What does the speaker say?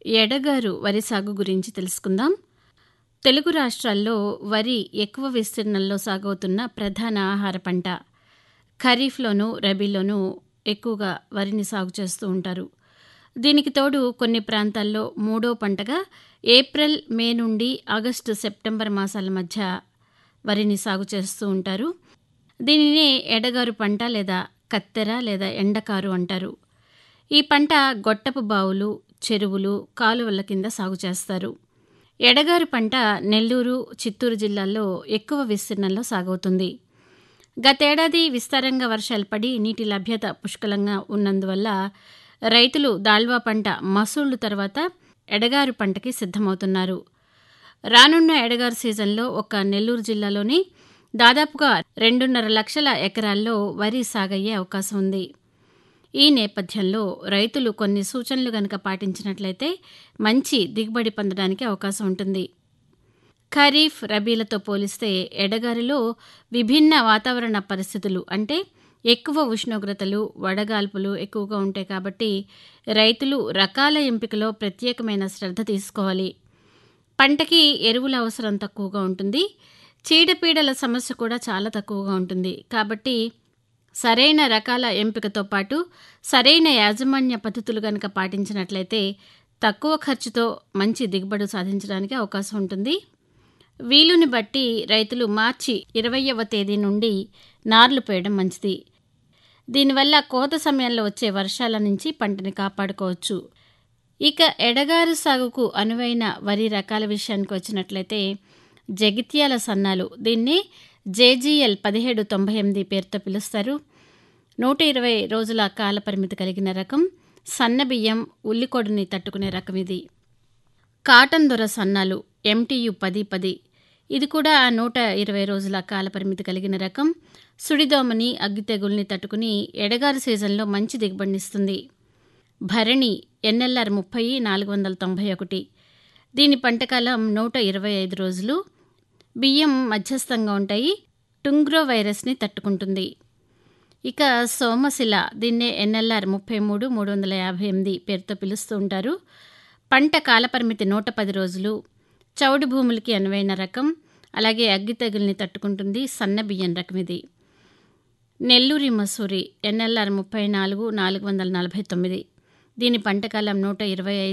ఎడగారు వరి సాగు గురించి తెలుసుకుందాం తెలుగు రాష్ట్రాల్లో వరి ఎక్కువ విస్తీర్ణంలో సాగవుతున్న ప్రధాన ఆహార పంట ఖరీఫ్లోనూ రబీలోనూ ఎక్కువగా వరిని సాగు చేస్తూ ఉంటారు దీనికి తోడు కొన్ని ప్రాంతాల్లో మూడో పంటగా ఏప్రిల్ మే నుండి ఆగస్టు సెప్టెంబర్ మాసాల మధ్య వరిని సాగు చేస్తూ ఉంటారు దీనినే ఎడగారు పంట లేదా కత్తెర లేదా ఎండకారు అంటారు ఈ పంట గొట్టపు బావులు చెరువులు కాలువల కింద సాగు చేస్తారు ఎడగారు పంట నెల్లూరు చిత్తూరు జిల్లాల్లో ఎక్కువ విస్తీర్ణంలో సాగవుతుంది గతేడాది విస్తారంగా వర్షాలు పడి నీటి లభ్యత పుష్కలంగా ఉన్నందువల్ల రైతులు దాల్వా పంట మసూళ్లు తర్వాత ఎడగారు పంటకి సిద్ధమవుతున్నారు రానున్న ఎడగారు సీజన్లో ఒక నెల్లూరు జిల్లాలోని దాదాపుగా రెండున్నర లక్షల ఎకరాల్లో వరి సాగయ్యే అవకాశం ఉంది ఈ నేపథ్యంలో రైతులు కొన్ని సూచనలు గనక పాటించినట్లయితే మంచి దిగుబడి పొందడానికి అవకాశం ఉంటుంది ఖరీఫ్ రబీలతో పోలిస్తే ఎడగారిలో విభిన్న వాతావరణ పరిస్థితులు అంటే ఎక్కువ ఉష్ణోగ్రతలు వడగాల్పులు ఎక్కువగా ఉంటాయి కాబట్టి రైతులు రకాల ఎంపికలో ప్రత్యేకమైన శ్రద్ధ తీసుకోవాలి పంటకి ఎరువుల అవసరం తక్కువగా ఉంటుంది చీడపీడల సమస్య కూడా చాలా తక్కువగా ఉంటుంది కాబట్టి సరైన రకాల ఎంపికతో పాటు సరైన యాజమాన్య పద్ధతులు కనుక పాటించినట్లయితే తక్కువ ఖర్చుతో మంచి దిగుబడి సాధించడానికి అవకాశం ఉంటుంది వీలుని బట్టి రైతులు మార్చి ఇరవయవ తేదీ నుండి నార్లు పోయడం మంచిది దీనివల్ల కోత సమయంలో వచ్చే వర్షాల నుంచి పంటని కాపాడుకోవచ్చు ఇక ఎడగారు సాగుకు అనువైన వరి రకాల విషయానికి వచ్చినట్లయితే జగిత్యాల సన్నాలు దీన్ని జేజీఎల్ పదిహేడు తొంభై ఎనిమిది పేరుతో పిలుస్తారు నూట ఇరవై రోజుల కాల పరిమితి కలిగిన రకం సన్నబియ్యం ఉల్లికొడిని తట్టుకునే రకం ఇది కాటన్ దొర సన్నాలు ఎంటీయు పది పది ఇది కూడా నూట ఇరవై రోజుల కాల పరిమితి కలిగిన రకం సుడిదోమని అగ్గి తెగుల్ని తట్టుకుని ఎడగారు సీజన్లో మంచి దిగుబడినిస్తుంది భరణి ఎన్ఎల్ఆర్ ముప్పై నాలుగు వందల తొంభై ఒకటి దీని పంటకాలం నూట ఇరవై ఐదు రోజులు బియ్యం మధ్యస్థంగా ఉంటాయి టుంగ్రో వైరస్ని తట్టుకుంటుంది ఇక సోమశిల దీన్నే ఎన్ఎల్ఆర్ ముప్పై మూడు మూడు వందల యాభై ఎనిమిది పేరుతో పిలుస్తూ ఉంటారు పంట కాలపరిమితి నూట పది రోజులు చౌడు భూములకి అనువైన రకం అలాగే అగ్గి తెగుల్ని తట్టుకుంటుంది సన్న బియ్యం రకం ఇది నెల్లూరి మసూరి ఎన్ఎల్ఆర్ ముప్పై నాలుగు నాలుగు వందల నలభై తొమ్మిది దీని పంటకాలం నూట ఇరవై ఐదు